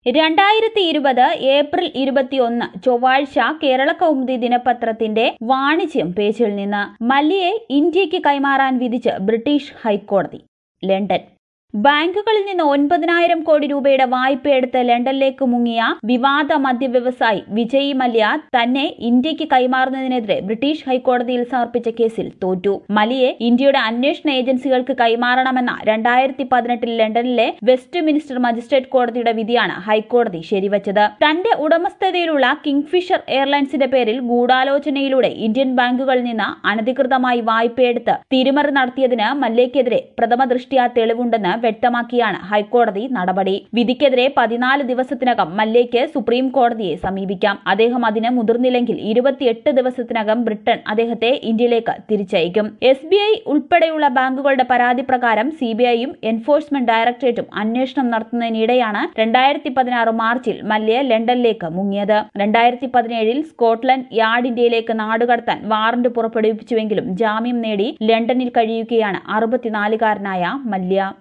രണ്ടായിരത്തി ഇരുപത് ഏപ്രിൽ ഇരുപത്തിയൊന്ന് ചൊവ്വാഴ്ച കേരള കൗമുദി ദിനപത്രത്തിന്റെ വാണിജ്യം പേജിൽ നിന്ന് മല്യയെ ഇന്ത്യക്ക് കൈമാറാൻ വിധിച്ച് ബ്രിട്ടീഷ് ഹൈക്കോടതി ലണ്ടൻ ബാങ്കുകളിൽ നിന്ന് ഒൻപതിനായിരം കോടി രൂപയുടെ വായ്പയെടുത്ത് ലണ്ടനിലേക്ക് മുങ്ങിയ വിവാദ മദ്യ വ്യവസായി വിജയ് മല്യ തന്നെ ഇന്ത്യക്ക് കൈമാറുന്നതിനെതിരെ ബ്രിട്ടീഷ് ഹൈക്കോടതിയിൽ സമർപ്പിച്ച കേസിൽ തോറ്റു മലിയെ ഇന്ത്യയുടെ അന്വേഷണ ഏജൻസികൾക്ക് കൈമാറണമെന്ന രണ്ടായിരത്തി പതിനെട്ടിൽ ലണ്ടനിലെ വെസ്റ്റ് മിനിസ്റ്റർ മജിസ്ട്രേറ്റ് കോടതിയുടെ വിധിയാണ് ഹൈക്കോടതി ശരിവച്ചത് തന്റെ ഉടമസ്ഥതയിലുള്ള കിങ്ഫിഷർ എയർലൈൻസിന്റെ പേരിൽ ഗൂഢാലോചനയിലൂടെ ഇന്ത്യൻ ബാങ്കുകളിൽ നിന്ന് അനധികൃതമായി വായ്പയെടുത്ത് തിരിമറി നടത്തിയതിന് മല്യയ്ക്കെതിരെ പ്രഥമ ദൃഷ്ട്യാ തെളിവുണ്ടെന്ന് വ്യക്തമാക്കിയാണ് ഹൈക്കോടതി നടപടി വിധിക്കെതിരെ പതിനാല് ദിവസത്തിനകം മല്യയ്ക്ക് സുപ്രീം കോടതിയെ സമീപിക്കാം അദ്ദേഹം അതിന് മുതിർന്നില്ലെങ്കിൽ ഇരുപത്തിയെട്ട് ദിവസത്തിനകം ബ്രിട്ടൻ അദ്ദേഹത്തെ ഇന്ത്യയിലേക്ക് തിരിച്ചയക്കും എസ് ബി ഐ ഉൾപ്പെടെയുള്ള ബാങ്കുകളുടെ പരാതി പ്രകാരം സി ബി ഐയും എൻഫോഴ്സ്മെന്റ് ഡയറക്ടറേറ്റും അന്വേഷണം നടത്തുന്നതിനിടെയാണ് രണ്ടായിരത്തി പതിനാറ് മാർച്ചിൽ മല്യ ലണ്ടനിലേക്ക് മുങ്ങിയത് രണ്ടായിരത്തി പതിനേഴിൽ സ്കോട്ട്ലൻഡ് യാർഡ് ഇന്ത്യയിലേക്ക് നാടുകടത്താൻ വാറന്റ് പുറപ്പെടുവിപ്പിച്ചുവെങ്കിലും ജാമ്യം നേടി ലണ്ടനിൽ കഴിയുകയാണ് അറുപത്തിനാലുകാരനായ മല്യ